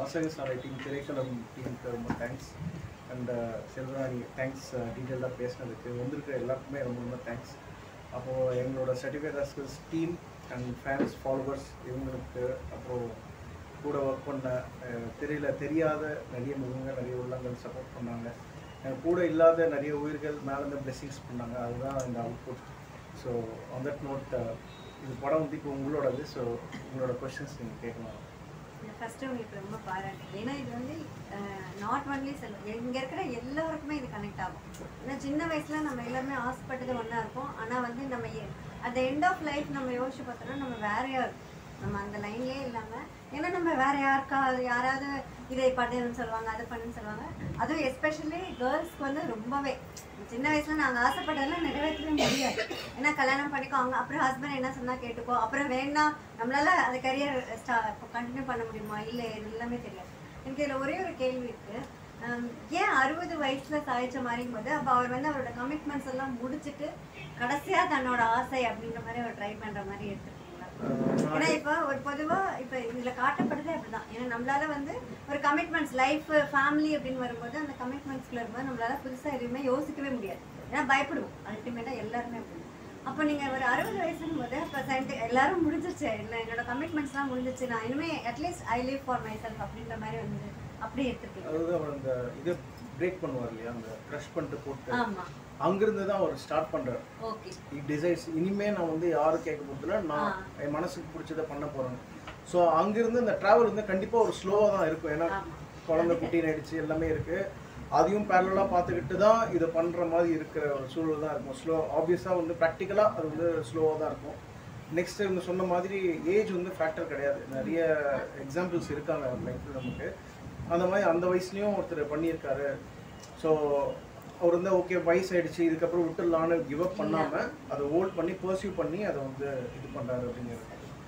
வாசக சாலை டீம் திரைக்களம் டீமுக்கு ரொம்ப தேங்க்ஸ் அண்ட் செல்வராணி தேங்க்ஸ் டீட்டெயிலாக பேசினதுக்கு வந்திருக்கிற எல்லாருக்குமே ரொம்ப ரொம்ப தேங்க்ஸ் அப்போது எங்களோட certificate Oscars team and fans followers இவங்களுக்கு அப்புறம் கூட ஒர்க் பண்ண அஹ், தெரியல தெரியாத நிறைய முகங்கள் நிறைய உள்ளங்கள் சப்போர்ட் பண்ணாங்க என் கூட இல்லாத நிறைய உயிர்கள் மேலே இந்த பிளெஸிங்ஸ் பண்ணாங்க அதுதான் இந்த output so on that note இது படம் வந்து இப்போ உங்களோடது ஸோ உங்களோட கொஷின்ஸ் நீங்கள் கேட்கலாம் ஃபர்ஸ்ட் உங்களுக்கு ரொம்ப பாராட்டு ஏன்னா இது வந்து நாட் ஒன்லி செல் இங்க இருக்கிற எல்லாருக்குமே இது கனெக்ட் ஆகும் ஏன்னா சின்ன வயசுல நம்ம எல்லாருமே ஆசைப்பட்டது ஒன்றா இருப்போம் ஆனா வந்து நம்ம அட் எண்ட் ஆஃப் லைஃப் நம்ம யோசிச்சு பார்த்தோம்னா நம்ம வேறையா இருக்கும் நம்ம அந்த லைன்லயே இல்லாம ஏன்னா நம்ம வேற யாருக்கா யாராவது இதை பண்ணுன்னு சொல்லுவாங்க அதை பண்ணுன்னு சொல்லுவாங்க அதுவும் எஸ்பெஷலி கேர்ள்ஸ்க்கு வந்து ரொம்பவே சின்ன வயசுல நாங்க ஆசைப்பட்டதெல்லாம் நிறைவேற்றவே முடியாது ஏன்னா கல்யாணம் பண்ணிக்கோ அவங்க அப்புறம் ஹஸ்பண்ட் என்ன சொன்னா கேட்டுக்கோ அப்புறம் வேணாம் நம்மளால அந்த கரியர் கண்டினியூ பண்ண முடியுமா இல்லை இது எல்லாமே தெரியாது எனக்கு இதில் ஒரே ஒரு கேள்வி இருக்கு ஹம், ஏன் அறுபது வயசுல சாதிச்ச மாதிரியும் போது அப்போ அவர் வந்து அவரோட கமிட்மெண்ட்ஸ் எல்லாம் முடிச்சுட்டு கடைசியா தன்னோட ஆசை அப்படின்ற மாதிரி அவர் ட்ரை பண்ற மாதிரி எடுத்துருக்கீங்களா ஏன்னா இப்போ ஒரு பொதுவா இப்போ இதுல காட்டப்படுதே அப்படிதான் ஏன்னா நம்மளால வந்து ஒரு கமிட்மெண்ட்ஸ் லைஃப் ஃபேமிலி அப்படின்னு வரும்போது அந்த கமிட்மெண்ட்ஸ்குள்ள இருக்கும்போது நம்மளால புதுசா எதுவுமே யோசிக்கவே முடியாது ஏன்னா பயப்படுவோம் அல்டிமேட்டா எல்லாருமே அப்படி அப்போ நீங்க ஒரு அறுபது வயசுக்கும் போது இப்போ சயின்டி எல்லாரும் முடிஞ்சிருச்சு இல்லை என்னோட கமிட்மெண்ட்ஸ்லாம் முடிஞ்சிச்சு நான் இனிமே at least I live for myself அப்படின்ற மாதிரி வந்து அப்படியே எடுத்துருக்கீங்க அதாவது அவர் அந்த இதை பிரேக் பண்ணுவார் இல்லையா அந்த க்ரஷ் பண்ணிட்டு போட்டு ஆமா அங்கிருந்து தான் அவர் ஸ்டார்ட் பண்ணுறாரு ஓகே டிசைர்ஸ் இனிமே நான் வந்து யாரும் கேட்க போகிறதில்ல நான் ஆ. என் மனசுக்கு பிடிச்சதை பண்ண போகிறேன் ஸோ அங்கிருந்து இந்த ட்ராவல் வந்து கண்டிப்பாக ஒரு ஸ்லோவாக தான் இருக்கும் ஏன்னா ஆமா குழந்தை குட்டி நடிச்சு எல்லாமே இருக்கு அதையும் பேரலாக பார்த்துக்கிட்டு தான் இதை பண்ணுற மாதிரி இருக்கிற ஒரு சூழல் தான் இருக்கும் ஸ்லோ ஆப்வியஸாக வந்து ப்ராக்டிக்கலாக அது வந்து ஸ்லோவாக தான் இருக்கும் நெக்ஸ்ட் இவங்க சொன்ன மாதிரி ஏஜ் வந்து ஃபேக்டர் கிடையாது நிறைய எக்ஸாம்பிள்ஸ் இருக்காங்க லைஃப்பில் நமக்கு அந்த மாதிரி அந்த வயசுலேயும் ஒருத்தர் பண்ணியிருக்காரு ஸோ அவர் வந்து ஓகே வயசாயிடுச்சு இதுக்கப்புறம் விட்டுடலான்னு கிவ் அப் பண்ணாமல் அதை ஹோல்ட் பண்ணி பர்சியூ பண்ணி அதை வந்து இது பண்ணுறாரு அப்படிங்கிறது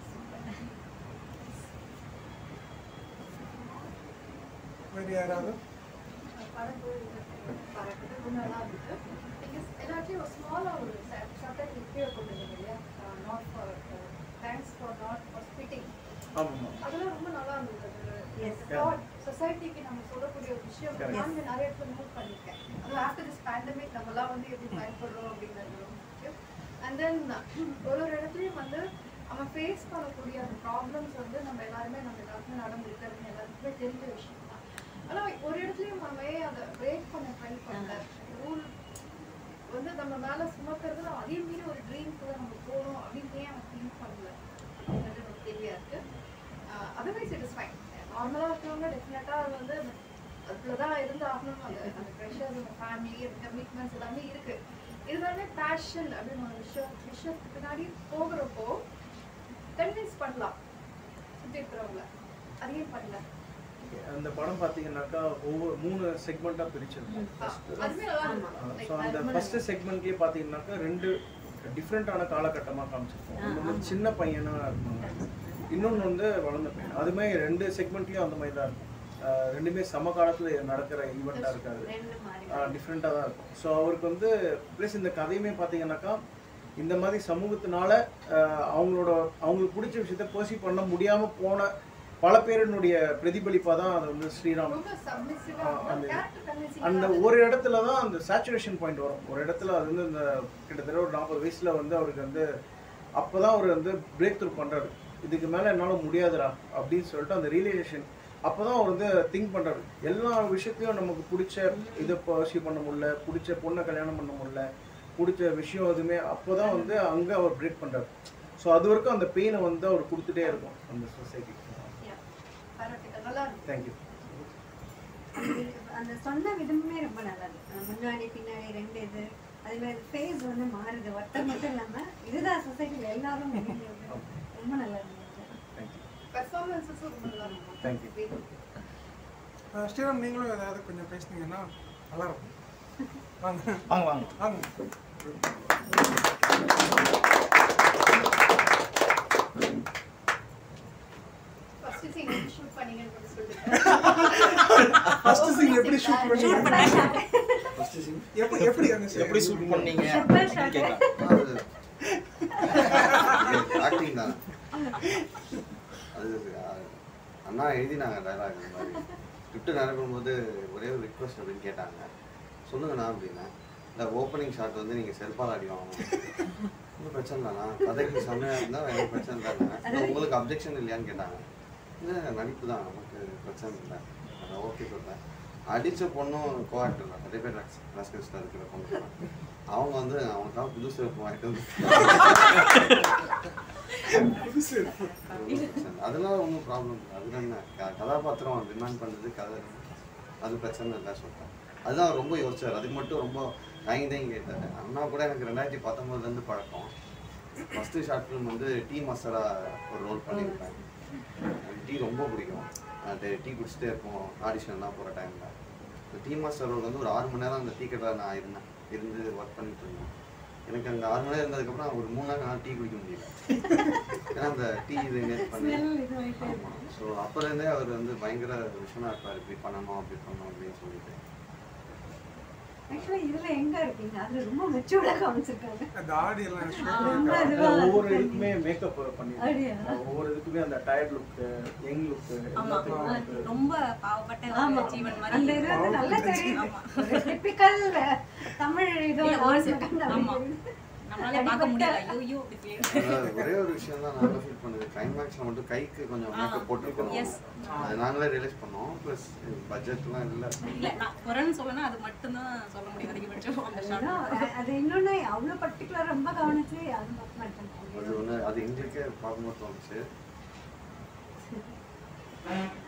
வேறு யாராவது எல்லாத்தையும் ஒரு ஸ்மாலாக ஒரு சப்டைட்டில் கீழே போட்டுருந்தீங்க இல்லையா not for thanks for not for spitting ஆமாம் அதெல்லாம் ரொம்ப நல்லா இருந்தது Yes. சொசைட்டிக்கு நம்ம சொல்லக்கூடிய ஒரு விஷயம் Correct. நான் இங்க நிறைய இடத்துல நோட் பண்ணியிருக்கேன் அது ஆஃப்டர் திஸ் பேண்டமிக் நம்மலாம் வந்து எப்படி பயன்படுறோம் அப்படிங்கிறது ரொம்ப முக்கியம் அண்ட் தென் ஒரு ஒரு இடத்துலையும் வந்து நம்ம ஃபேஸ் பண்ணக்கூடிய அந்த ப்ராப்ளம்ஸ் வந்து நம்ம எல்லாருமே நம்ம எல்லாருக்குமே நடந்திருக்கிறதுன்னு எல்லாருக்குமே தெரிஞ்ச விஷயம் தான் ஆனால் ஒரு இடத்துலையும் நம்ம ஏன் அதை பிரேக் பண்ண ட்ரை பண்ணல ரூல் வந்து நம்ம மேல சுமக்கிறது நம்ம அதையும் மீறி ஒரு ட்ரீம்குள்ள நம்ம போகணும் அப்படின்னு ஏன் அவன் திங்க் பண்ணல அப்படின்றது எனக்கு தெளிவா இருக்கு அதர்வைஸ் இட் இஸ் ஃபைன் நார்மலாக இருக்கிறவங்க டெஃபினட்டாக அது வந்து அதுக்குள்ள தான் இருந்து ஆகணும் அந்த அந்த ப்ரெஷர்ஸ் அந்த ஃபேமிலி அந்த கமிட்மெண்ட்ஸ் எல்லாமே இருக்கு இருந்தாலுமே பேஷன் அப்படின்னு ஒரு விஷயம் விஷயத்துக்கு பின்னாடி போகிறப்போ கன்வின்ஸ் பண்ணலாம் சுற்றி இருக்கிறவங்கள அதையும் பண்ணல அந்த படம் பார்த்தீங்கன்னாக்கா ஒவ்வொரு மூணு செக்மெண்ட்டாக பிரிச்சிருக்கோம் அதுவே நல்லா இருக்கும் ஸோ அந்த ஃபர்ஸ்ட் செக்மெண்ட்லேயே பார்த்தீங்கன்னாக்கா ரெண்டு டிஃப்ரெண்ட்டான காலகட்டமாக காமிச்சிருக்கோம் ஒன்று வந்து சின்ன பையனாக இருந்தாங்க இன்னொன்று வந்து வளர்ந்த பையன் அதுமே ரெண்டு செக்மெண்ட்லேயும் அந்த மாதிரி தான் இருக்கும் ஆஹ் ரெண்டுமே சம காலத்தில் நடக்கிற ஈவெண்ட்டாக இருக்காது ரெண்டு மாதிரி டிஃப்ரெண்ட்டாக தான் இருக்கும் ஸோ அவருக்கு வந்து ப்ளஸ் இந்த கதையுமே பார்த்தீங்கன்னாக்கா இந்த மாதிரி சமூகத்தினால ஆஹ் அவங்களோட அவங்களுக்கு பிடிச்ச விஷயத்த பர்சீவ் பண்ண முடியாமல் போன பல பேரினுடைய பிரதிபலிப்பாக தான் அது வந்து ஸ்ரீராம் ரொம்ப சப்மிசிவா ஆ, அந்த- கேரக்டர் கன்வின்சிங் அந்த ஒரு இடத்துல தான் அந்த சேச்சுரேஷன் பாயிண்ட் வரும் ஒரு இடத்துல அது வந்து இந்த கிட்டத்தட்ட ஒரு நாற்பது வயசுல வந்து அவருக்கு வந்து அப்பதான் அவர் வந்து பிரேக் த்ரூ பண்றாரு இதுக்கு மேல என்னால முடியாதுடா அப்படின்னு சொல்லிட்டு அந்த ரியலைசேஷன் அப்பதான் அவர் வந்து திங்க் பண்றாரு எல்லா விஷயத்தையும் நமக்கு பிடிச்ச இதை பர்சீவ் பண்ண முடியல பிடிச்ச பொண்ணை கல்யாணம் பண்ண முடியல பிடிச்ச விஷயம் எதுவுமே அப்போதான் வந்து அங்க அவர் பிரேக் பண்றாரு ஸோ அது வரைக்கும் அந்த பெயினை வந்து அவர் கொடுத்துட்டே இருக்கும் அந்த சொசைட்டி பாராட்டுகள் நல்லா இருக்கு தேங்க்யூ அந்த சொன்ன விதமே ரொம்ப நல்லா இருக்கு அந்த முன்னாடி பின்னாடி ரெண்டு இது அதே மாதிரி ஃபேஸ் வந்து மாறுது ஒருத்தர் மட்டும் இல்லாம இதுதான் சொசைட்டில எல்லாரும் நினைக்கிறது. ரொம்ப நல்லா இருந்துச்சு தேங்க்யூ பெர்ஃபார்மன்ஸஸும் ரொம்ப நல்லா இருக்கும் Thank you. அஹ் ஸ்ரீராம் நீங்களும் ஏதாவது கொஞ்சம் பேசுனீங்கன்னா நல்லா இருக்கும் வாங்க வாங்க வாங்க வாங்க ஃபர்ஸ்ட் சீன் ஷூட் பண்ணீங்கன்னு மட்டும் சொல்லுங்க ஃபர்ஸ்ட் சீன் எப்படி ஷூட் பண்ணீங்க ஃபர்ஸ்ட் சீன் எப்படி எப்படி அந்த scene? எப்படி ஷூட் பண்ணீங்க Super shot. அப்படின்னு கேட்கலாம் ஆக்டிங் தான் அது அண்ணா எழுதினாங்க டைலாக் இந்த மாதிரி ஸ்கிரிப்ட் நடக்கும்போது ஒரே ஒரு ரிக்வஸ்ட் அப்படின்னு கேட்டாங்க சொல்லுங்கண்ணா அப்படின்னா இல்லை ஓப்பனிங் ஷாட் வந்து நீங்கள் செருப்பால் அடி வாங்கணும் ஒன்றும் பிரச்சனை இல்லைண்ணா கதைக்கு செம்மையாக இருந்தால் எனக்கு பிரச்சனை இல்லைண்ணா இல்லை உங்களுக்கு அப்ஜெக்ஷன் இல்லையான்னு கேட்டாங்க இல்லை நடிப்பு தான் நமக்கு பிரச்சனை இல்லை அதான் ஓகே சொல்கிறேன் அடித்த பொண்ணும் கோஆக்டர் தான் நிறைய பேர் ரஸ்கர்ஸில் இருக்கிற பொண்ணு தான். அவங்க வந்து அவனுக்காக புது செருப்பு வாங்கிட்டு வந்து அதெல்லாம் ஒன்றும் ப்ராப்ளம் இல்லை அது என்ன க- கதாபாத்திரம் டிமாண்ட் பண்ணுறது கதை அது பிரச்சனை இல்லை சொல்கிறேன் அதுதான் ரொம்ப யோசிச்சார் அதுக்கு மட்டும் ரொம்ப தயங்கி தயங்கி கேட்டார் அண்ணா கூட எனக்கு ரெண்டாயிரத்தி பத்தொம்போதுலேருந்து பழக்கம் ஃபஸ்ட்டு ஷார்ட் ஃபிலிம் வந்து டீ மசாலா ஒரு ரோல் பண்ணியிருப்பேன் எனக்கு டீ ரொம்ப பிடிக்கும் அது டீ குடிச்சிட்டே இருப்போம் ஆடிஷன்லாம் போகிற டைமில் டீ மாஸ்டர் ரோல் வந்து ஒரு ஆறு மணி நேரம் அந்த டீ கடையில் நான் இருந்தேன் இருந்து ஒர்க் பண்ணிட்டு இருந்தேன் எனக்கு அங்கே ஆறு மணி நேரம் இருந்ததுக்கப்புறம் ஒரு மூணு நாள் நான் டீ குடிக்க முடியல ஏன்னா அந்த டீ இது நேட் பண்ணி ஸோ அப்போலேருந்தே அவர் வந்து பயங்கர விஷயமா இருப்பார் இப்படி பண்ணணும் அப்படி பண்ணணும் அப்படின்னு சொல்லிட்டு ஆக்சுவலா இதுல எங்க இருக்கீங்க அதுல ரொம்ப மெச்சூர்டா காமிச்சிருக்காங்க தாடி எல்லாம் ரொம்ப ஷேப் இதுவா ஒவ்வொரு இருக்கு. இதுக்குமே மேக்கப் பண்ணிருக்கோம் அப்படியா? ஒவ்வொரு இதுக்குமே அந்த டயர்ட் லுக்கு யங் லுக்கு ஆமா எல்லாத்துக்கும் ரொம்ப பாவப்பட்ட ஆமா ஒரு ஜீவன் அந்த மாதிரி இது வந்து நல்லா தெரியும் ஆமா. ஒரு typical தமிழ் இதோட இல்ல, ஒரு ஆசை second. அப்படி ஆமா. தெரியுது. நம்மளாலே பார்க்க முடியல ஐயோ ஐயோ அப்படி feel. அதாவது ஒரே ஒரு விஷயம் தான் நாங்கள் ஃபீல் பண்ணுது கிளைமேக்ஸில் மட்டும் கைக்கு கொஞ்சம் மேக்கப் போட்டுருக்கணும் Yes. அது நாங்களே ரியலைஸ் பண்ணோம் ப்ளஸ் பட்ஜெட்லாம் இல்லை இல்ல நான் குறைன்னு சொல்லனா அது மட்டும்தான் சொல்ல முடியும் அதிகபட்சம் அந்த ஷாட் அதுதான், அது இன்னொன்னு அவ்வளவு பர்டிகுலர் ரொம்ப கவனிச்சு அது மட்டும் அது ஒன்று அது எங்களுக்கே பார்க்கும்போது தோணுச்சு